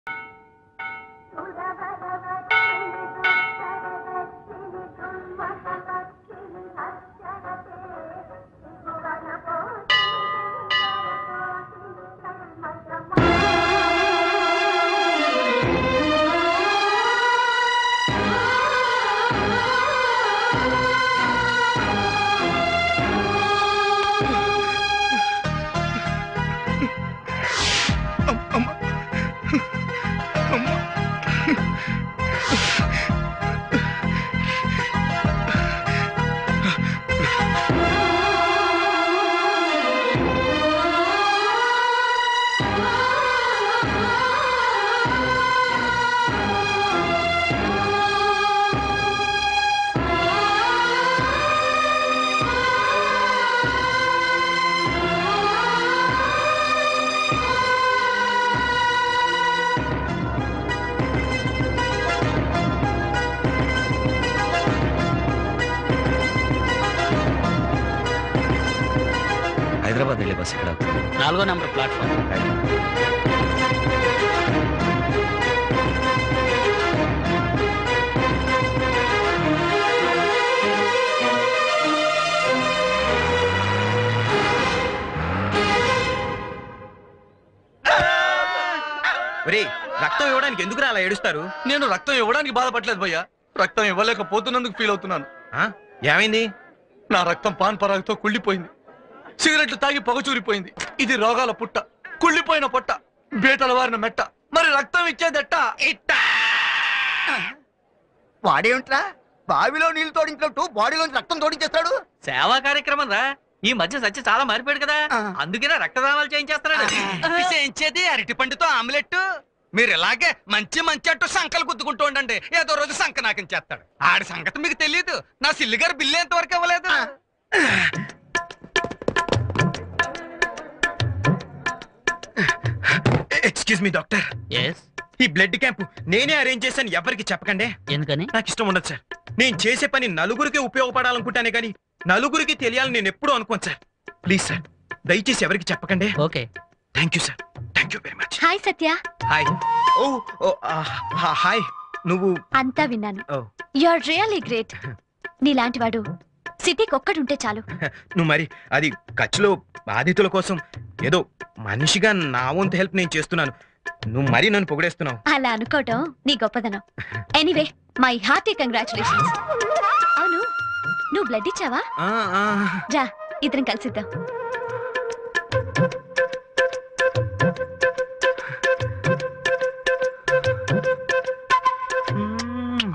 హైదరాబాద్ వెళ్ళే బస్ ఇక్కడ నాలుగో నెంబర్ ప్లాట్ఫామ్ ఒరేయ్ రక్తం ఇవ్వడానికి ఎందుకు అలా ఏడుస్తారు నేను రక్తం ఇవ్వడానికి బాధపడలేదు భయ్యా రక్తం ఇవ్వలేకపోతున్నందుకు ఫీల్ అవుతున్నాను ఆ? ఏమైంది నా రక్తం పాన్ పరాగతో కుళ్ళిపోయింది సిగరెట్లు తాగి పొగ చూరిపోయింది ఇది రోగాల పుట్ట కుళ్ళిపోయిన పొట్ట బేటల వారిన మెట్ట మరి రక్తం ఇచ్చేదెట్ట ఇట్ట వాడేమిట్రా బావిలో నీళ్లు తోడించినట్టు బాడీలోంచి రక్తం తోడించేస్తాడు సేవా కార్యక్రమం రా ఈ మధ్య సత్య చాలా మారిపోయాడు కదా అందుకనే రక్తదానాలు చేయించేస్తున్నాడు చేయించేది అరటి పండుతో ఆమ్లెట్ మీరు ఇలాగే మంచి మంచి అంటూ సంకలు గుద్దుకుంటూ ఉండండి ఏదో రోజు సంక నాకం చేస్తాడు ఆడి సంగతి మీకు తెలియదు నా సిల్లి గారు బిల్లు ఎంతవరకు ఇవ్వలేదు ఎక్స్క్యూజ్ మీ డాక్టర్ ఎస్ ఈ బ్లడ్ క్యాంప్ నేనే అరేంజ్ చేశాను ఎవరికి చెప్పకండి ఎందుకని నాకు ఇష్టం ఉండదు సార్ నేను చేసే పని నలుగురికి ఉపయోగపడాలనుకుంటానే కానీ నలుగురికి తెలియాలని నేను ఎప్పుడూ అనుకోను సార్ ప్లీజ్ సార్ దయచేసి ఎవరికి చెప్పకండి okay thank you sir thank you very much hi Satya hi oh oh ఆ, హా- హాయ్ నువ్వు అంతా విన్నాను oh you are really great నీలాంటి వాడు సిటీకి ఒక్కడుంటే చాలు నువ్వు మరి అది ఖర్చులో బాధితుల కోసం ఏదో మనిషిగా నా వంతు హెల్ప్ నేను చేస్తున్నాను నువ్వు మరీ నన్ను పొగిడేస్తున్నావు అలా అనుకోవటం నీ గొప్పదనం ఎనీవే మై హార్టీ కంగ్రాచులేషన్స్ అవును నువ్వు బ్లడ్ ఇచ్చావా ఆ, ఆ. రా ఇద్దరం కలిసిద్దాం మ్మ్.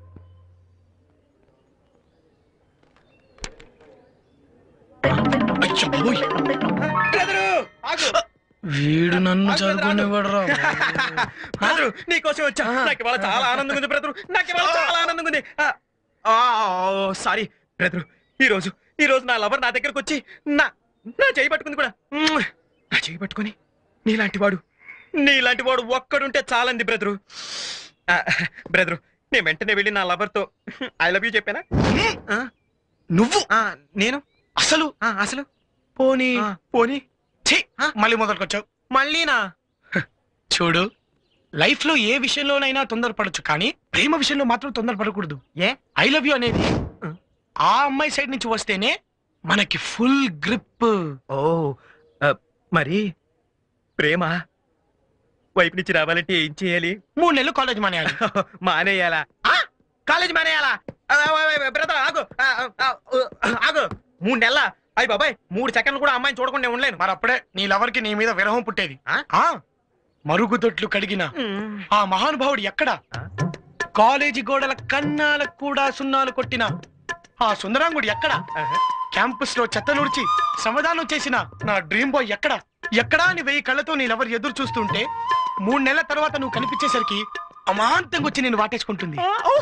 బ్రదరు, ఆగు. వీడు నన్ను చదువుకునేవాడు బ్రదరు, నీకోసం వచ్చా నాకు ఇవాళ చాలా ఆనందంగా ఉంది బ్రదరు నాకు ఇవాళ చాలా ఆనందంగా ఉంది ఆ, ఆ, సారీ బ్రదరు ఈ రోజు ఈ రోజు నా లవర్ నా దగ్గరకు వచ్చి నా నా చేయి పట్టుకుంది కూడా మ్మ్. నా చేయి పట్టుకొని నీలాంటి వాడు నీలాంటి వాడు ఒక్కడుంటే చాలంది బ్రదరు ఆ, బ్రదరు నేను వెంటనే వెళ్ళి నా లవర్ తో ఐ లవ్ యూ చెప్పానా ఆ, నువ్వు ఆ, నేను అసలు ఆ, అసలు పోనీ ఆ, పోనీ ఛీ, ఆ? మళ్ళీ మొదలుకొచ్చావు మళ్ళీనా చూడు లైఫ్ లో ఏ విషయంలోనైనా తొందరపడొచ్చు కానీ ప్రేమ విషయంలో మాత్రం తొందరపడకూడదు ఏ ఐ లవ్ యూ అనేది ఆ. ఆ అమ్మాయి సైడ్ నుంచి వస్తేనే మనకి ఫుల్ గ్రిప్ ఓ ఆ, మరి ప్రేమ వైపు నుంచి రావాలంటే ఏం చేయాలి మూడు నెలలు కాలేజ్ మానేయాలి మానేయాలా ఆ? కాలేజ్ మానేయాలా ఆ, ఆ, ఆ, బ్రదర్ ఆగు ఆ, ఆ, ఆ, ఆగు మూడు నెలల అయ్యి బాబాయ్ మూడు సెకండ్లు కూడా అమ్మాయిని చూడకుండా నేను ఉండలేను మరి అప్పుడే నీ లవర్ కి నీ మీద విరహం పుట్టేది ఆ? ఆ మరుగుదొడ్లు కడిగిన మ్మ్. ఆ మహానుభావుడు ఎక్కడ ఆ? కాలేజీ గోడల కన్నాలకు కూడా సున్నాలు కొట్టిన ఆ సుందరాంగుడు ఎక్కడ ఆహా. క్యాంపస్ లో చెత్త నుడిచి సమాధానం చేసిన నా డ్రీమ్ బాయ్ ఎక్కడ ఎక్కడా అని వెయ్యి కళ్ళతో నీ లవర్ ఎదురు చూస్తుంటే మూడు నెలల తర్వాత నువ్వు కనిపించేసరికి అమాంతంగా వచ్చి నేను వాటేసుకుంటుంది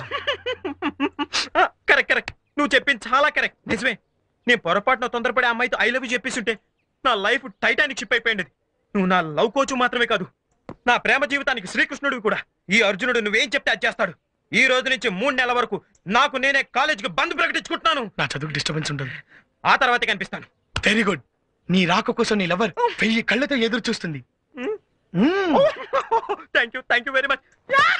ఆ, కరెక్ట్ కరెక్ట్ నువ్వు చెప్పింది చాలా కరెక్ట్ నిజమే నేను పొరపాటున తొందరపడే అమ్మాయితో ఐ లవ్ చెప్పేస్తుంటే నా లైఫ్ టైటానిక్ షిప్ అయిపోయింది నువ్వు నా లవ్ కోచ్ మాత్రమే కాదు నా ప్రేమ జీవితానికి శ్రీకృష్ణుడు కూడా ఈ అర్జునుడు నువ్వేం చెప్తే అది చేస్తాడు ఈ రోజు నుంచి మూడు నెలల వరకు నాకు నేనే కాలేజీకి బంద్ ప్రకటించుకుంటున్నాను నా చదువుకు డిస్టర్బెన్స్ ఉంటుంది ఆ తర్వాతే కనిపిస్తాను వెరీ గుడ్ నీ రాక కోసం నీ లవర్ వెయ్యి కళ్ళతో ఎదురు చూస్తుంది మ్మ్. Thank you thank you very much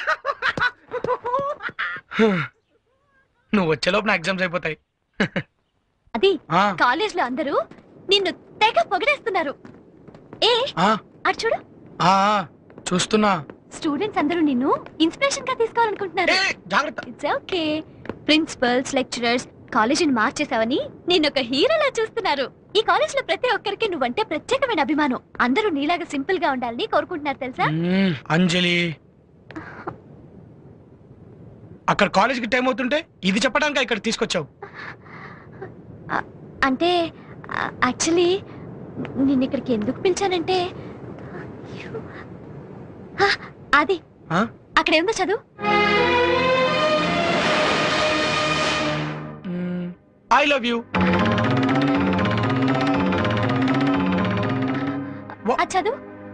నువ్వు వచ్చేలోపు నా ఎగ్జామ్స్ అయిపోతాయి అది ఆ, కాలేజ్ లో అందరూ నిన్ను తెగ పొగిడేస్తున్నారు ఏ ఆ, అటు చూడు ఆ, చూస్తున్నా స్టూడెంట్స్ అందరూ నిన్ను ఇన్స్పిరేషన్ గా తీసుకోవాలనుకుంటున్నారు ఏ, జాగ్రత్త ఇట్స్ ఓకే ప్రిన్సిపల్స్ లెక్చరర్స్ కాలేజీని మార్చేసావని నిన్ను ఒక హీరోలా చూస్తున్నారు ఈ కాలేజ్ లో ప్రతి ఒక్కరికి నువ్వంటే ప్రత్యేకమైన అభిమానం అందరూ నీలాగా సింపుల్ గా ఉండాలని కోరుకుంటున్నారు తెలుసా మ్మ్, అంజలి అక్కడ కాలేజ్కి టైం అవుతుంటే ఇది చెప్పడానికి ఇక్కడ తీసుకొచ్చావు అంటే యాక్చువల్లీ నిన్ను ఇక్కడికి ఎందుకు పిలిచానంటే ఆ, అది ఆ? అక్కడ ఏముందో చదువు ఐ లవ్ యూ అది చదువు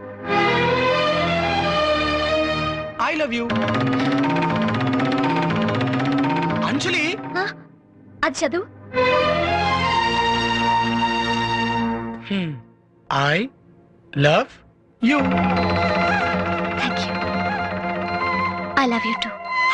ఐ లవ్ యూ అంజలి అది చదువు I love you thank you I love you too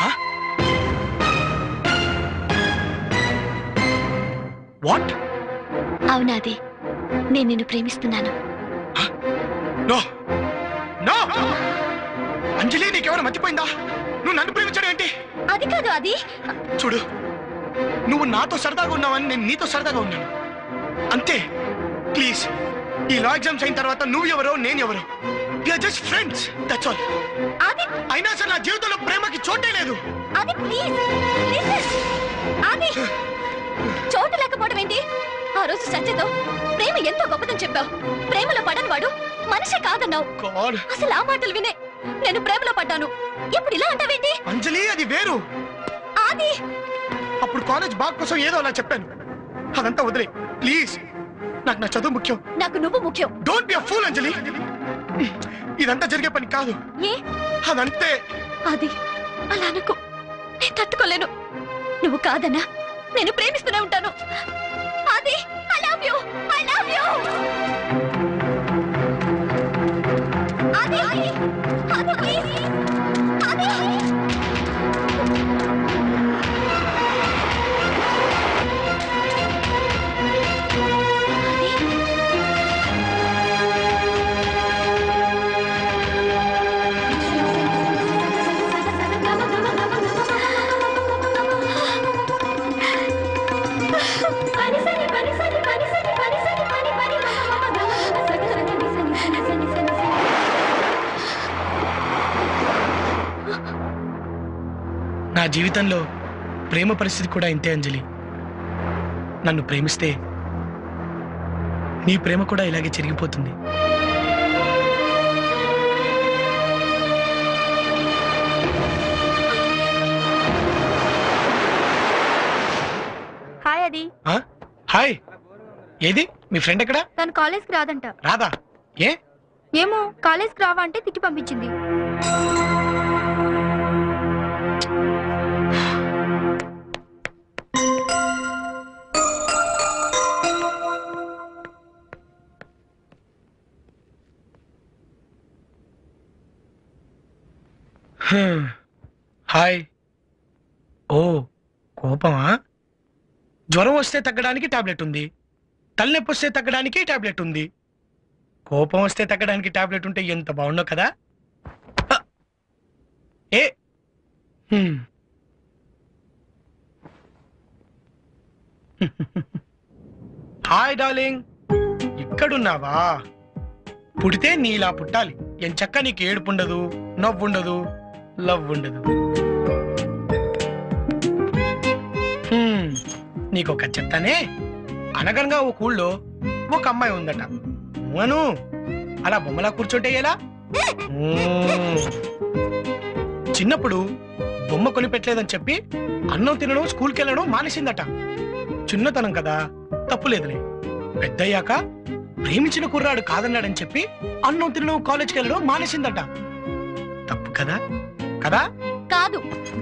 what అవునాది నేను నిన్ను ప్రేమిస్తున్నాను నో నో అంజలి నీకెవరు మర్చిపోయిందా నువ్వు నన్ను ప్రేమించడం ఏంటి అది కాదు అది చూడు నువ్వు నాతో సరదాగా ఉన్నావని నేను నీతో సరదాగా ఉన్నాను అంతే ప్లీజ్ ఈ లా ఎగ్జామ్స్ అయిన తర్వాత నువ్వు ఎవరో నేను ఎవరో జస్ట్ ఫ్రెండ్స్ దట్స్ ఆల్ అది అయినా సరే నా జీవితంలో ప్రేమకి చోటే లేదు అది ప్లీజ్ అది చోటు లేకపోవడం ఏంటి ఆ రోజు సత్యతో ప్రేమ ఎంతో గొప్పదని చెప్పావు ప్రేమలో పడని వాడు మనిషి కాదన్నావు గాడ్ అసలు ఆ మాటలు వినే నేను ప్రేమలో పడ్డాను ఇప్పుడు ఇలా అంటావేంటి అంజలి అది వేరు అది అప్పుడు కాలేజ్ బాగ్ కోసం ఏదో అలా చెప్పాను అదంతా వదిలే ప్లీజ్ నాకు నా చదువు ముఖ్యం నాకు నువ్వు ముఖ్యం don't be a fool Anjali ఇదంతా జరిగే పని కాదు ఏ అదంతే అది అలా అనుకో నేను తట్టుకోలేను నువ్వు కాదన్నా నేను ప్రేమిస్తూనే ఉంటాను అది I love you I love you అది అది ప్లీజ్ అది నా జీవితంలో ప్రేమ పరిస్థితి కూడా ఇంతే అంజలి నన్ను ప్రేమిస్తే నీ ప్రేమ కూడా ఇలాగే చెరిగిపోతుంది హాయ్ అది ఆ? హాయ్ ఏది మీ ఫ్రెండ్ ఎక్కడా తను కాలేజ్కి రాదంట రాదా ఏ ఏమో కాలేజ్కి రావా అంటే తిట్టి పంపించింది హ్మ్. హాయ్ ఓ కోపమా జ్వరం వస్తే తగ్గడానికి టాబ్లెట్ ఉంది తలనొప్పి వస్తే తగ్గడానికి టాబ్లెట్ ఉంది కోపం వస్తే తగ్గడానికి టాబ్లెట్ ఉంటే ఎంత బాగుండో కదా హ! ఏ హ్మ్. హాయ్ డార్లింగ్ ఇక్కడున్నావా పుడితే నీలా పుట్టాలి ఎంచక్క నీకు ఏడుపుండదు నవ్వుండదు లవ్ ఉండదు హ్మ్, నీకొక చెప్తానే అనగనగా ఓ ఊళ్ళో ఒక అమ్మాయి ఉందట అను అలా బొమ్మలా కూర్చుంటే ఎలా మ్మ్. చిన్నప్పుడు బొమ్మ కొనిపెట్టలేదని చెప్పి అన్నం తినడం స్కూల్కి వెళ్ళడం మానేసిందట చిన్నతనం కదా తప్పులేదులే పెద్దయ్యాక ప్రేమించిన కుర్రాడు కాదన్నాడని చెప్పి అన్నం తినడం కాలేజ్కి వెళ్ళడం మానేసిందట తప్పు కదా కదా కాదు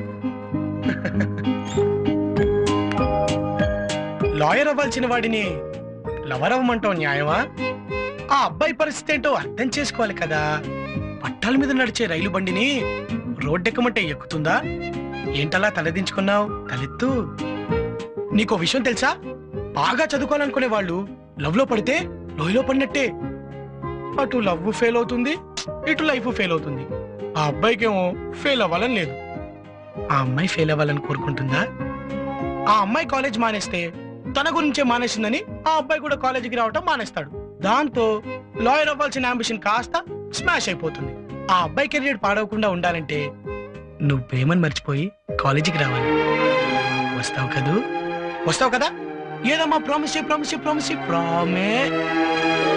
లాయర్ అవ్వాల్సిన వాడిని లవర్ అవ్వమంటావు న్యాయమా ఆ అబ్బాయి పరిస్థితి ఏంటో అర్థం చేసుకోవాలి కదా పట్టాల మీద నడిచే రైలు బండిని రోడ్డెక్కమంటే ఎక్కుతుందా ఏంటలా తలదించుకున్నావు తలెత్తు నీకో విషయం తెలుసా బాగా చదువుకోవాలనుకునే వాళ్ళు లవ్ లో పడితే లోయలో పడినట్టే అటు లవ్ ఫెయిల్ అవుతుంది ఇటు లైఫ్ ఫెయిల్ అవుతుంది ఆ అబ్బాయికేమో ఫెయిల్ అవ్వాలని లేదు ఆ అమ్మాయి ఫెయిల్ అవ్వాలని కోరుకుంటుందా ఆ అమ్మాయి కాలేజ్ మానేస్తే తన గురించే మానేసిందని ఆ అబ్బాయి కూడా కాలేజీకి రావటం మానేస్తాడు దాంతో లాయర్ అవ్వాల్సిన అంబిషన్ కాస్త స్మాష్ అయిపోతుంది ఆ అబ్బాయి కెరీర్ పాడవకుండా ఉండాలంటే నువ్వు ప్రేమను మర్చిపోయి కాలేజీకి రావాలి వస్తావు కదూ వస్తావు కదా ఏదమ్మా ప్రామిస్ ప్రామిస్ ప్రామిస్ ప్రామే